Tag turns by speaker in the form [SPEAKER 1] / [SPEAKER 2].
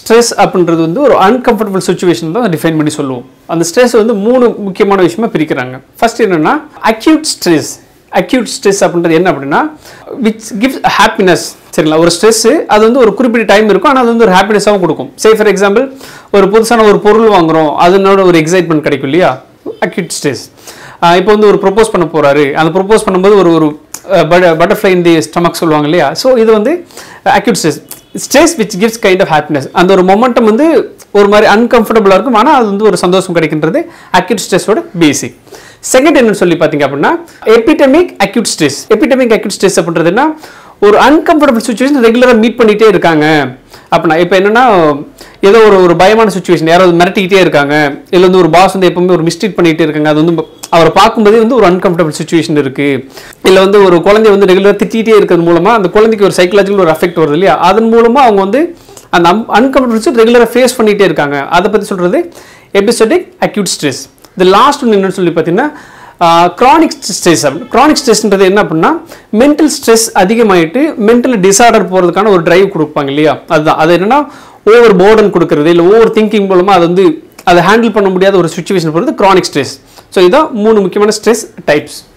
[SPEAKER 1] stress அப்படின்றது வந்து ஒரு அன்கம்ஃபர்டபுள் சுச்சுவேஷன் தான் டிஃபைன் பண்ணி சொல்லுவோம் அந்த ஸ்ட்ரெஸ் வந்து மூணு முக்கியமான விஷயமா பிரிக்கிறாங்க ஃபர்ஸ்ட் என்னன்னா அக்யூட் ஸ்ட்ரெஸ் அக்யூட் ஸ்ட்ரெஸ் அப்படின்றது என்ன அப்படின்னா விச் கிவ்ஸ் ஹாப்பினஸ் சரிங்களா ஒரு ஸ்ட்ரெஸ் அது வந்து ஒரு குறிப்பிட்ட டைம் இருக்கும் ஆனால் அது வந்து ஒரு ஹாப்பினஸாகவும் கொடுக்கும் சே ஃபார் எக்ஸாம்பிள் ஒரு புதுசான ஒரு பொருள் வாங்குறோம் அதனோட ஒரு எக்ஸைட்மெண்ட் கிடைக்கும் இல்லையா அக்யூட் ஸ்ட்ரெஸ் இப்போ வந்து ஒரு ப்ரொப்போஸ் பண்ண போறாரு அந்த ப்ரொப்போஸ் பண்ணும்போது ஒரு ஒரு பட்டர்ஃப்ளை இன் தி ஸ்டமக் சொல்லுவாங்க இல்லையா ஸோ இது வந்து acute stress stress which gives kind of happiness அந்த ஒரு மொமெண்டம் வந்து ஒரு மாதிரி அன்கம்ஃபர்டபுளாக இருக்கும் ஆனால் அது வந்து ஒரு சந்தோஷம் கிடைக்கின்றது அக்யூட் ஸ்ட்ரெஸ்ஸோட பேசிக் செகண்ட் என்னன்னு சொல்லி பார்த்தீங்க அப்படின்னா epidemic acute stress epidemic acute stress அப்படின்றதுன்னா ஒரு அன்கம்ஃபர்டபுள் சுச்சுவேஷன் ரெகுலராக மீட் பண்ணிகிட்டே இருக்காங்க அப்படின்னா இப்போ என்னன்னா ஏதோ ஒரு ஒரு பயமான சுச்சுவேஷன் யாராவது மிரட்டிக்கிட்டே இருக்காங்க இல்லை வந்து ஒரு பாஸ் வந்து எப்பவுமே ஒரு மிஸ்டேக் பண்ணிகிட்டே இருக்காங்க அது வந்து அவரை பார்க்கும்போதே வந்து ஒரு அன்கம்ஃபர்டபுள் சுச்சுவேஷன் இருக்கு இல்லை வந்து ஒரு குழந்தை வந்து ரெகுலராக திட்டிகிட்டே இருக்கிறது மூலமா அந்த குழந்தைக்கு ஒரு சைக்கலாஜிக்கல் ஒரு அஃபெக்ட் வருது இல்லையா அதன் மூலமா அவங்க வந்து அந்த அன்கம்ஃபர்டபுள் ரெகுலராக ஃபேஸ் பண்ணிகிட்டே இருக்காங்க அதை பற்றி சொல்றது எபிசோடிக் அக்யூட் ஸ்ட்ரெஸ் இது லாஸ்ட் ஒன்று என்னன்னு சொல்லி பார்த்தீங்கன்னா க்ரானிக் ஸ்ட்ரெஸ் க்ரானிக் ஸ்ட்ரெஸ்ன்றது என்ன அப்படின்னா மென்டல் ஸ்ட்ரெஸ் அதிகமாயிட்டு மென்டல் டிசார்டர் போகிறதுக்கான ஒரு டிரைவ் கொடுப்பாங்க இல்லையா அதுதான் அது என்னன்னா ஓவர் போர்டன் கொடுக்கறது இல்லை ஓவர் திங்கிங் மூலமாக அது வந்து அதை ஹேண்டில் பண்ண முடியாத ஒரு சுச்சுவேஷன் போகிறது க்ரானிக் ஸ்ட்ரெஸ் ஸோ இதான் மூணு முக்கியமான ஸ்ட்ரெஸ் டைப்ஸ்